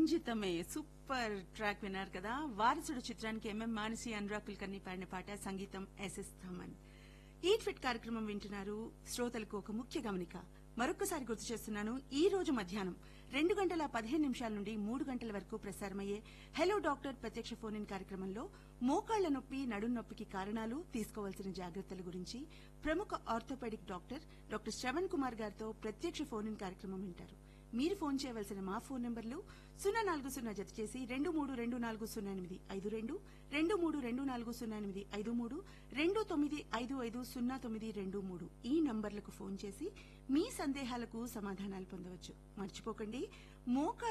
రంజితమే super track విన్నారు కదా వారసుడు చిత్రానికి ఎంఎం మానసి అనురాగ్ కుల్కర్ని పాడిన పాట సంగీతం ఎస్ఎస్ థమన్ ఈట్ ఫిట్ కార్యక్రమం వింటున్నారు శ్రోతలకు ఒక ముఖ్య గమనిక మరొకసారి గుర్తు చేస్తున్నాను ఈ రోజు మధ్యాహ్నం రెండు గంటల పదిహేను నిమిషాల నుండి మూడు గంటల వరకు ప్రసారమయ్యే హలో డాక్టర్ ప్రత్యక్ష ఫోన్ ఇన్ కార్యక్రమంలో మోకాళ్ల నొప్పి నడుం నొప్పికి కారణాలు తీసుకోవాల్సిన జాగ్రత్తల గురించి ప్రముఖ orthopaedic doctor doctor Shravan Kumar గారితో ప్రత్యక్ష ఫోన్ ఇన్ కార్యక్రమం వింటారు మీరు ఫోన్ చేయవలసిన మా ఫోన్ నంబర్లు సున్నా నాలుగు సున్నా జత చేసి రెండు మూడు రెండు నాలుగు సున్నా ఎనిమిది ఐదు రెండు రెండు మూడు రెండు నాలుగు సున్నా ఎనిమిది ఐదు మూడు రెండు తొమ్మిది ఐదు ఐదు సున్నా తొమ్మిది రెండు మూడు ఈ నంబర్లకు ఫోన్ చేసి మీ సందేహాలకు సమాధానాలు పొందవచ్చు మర్చిపోకండి మోకాళ్ళ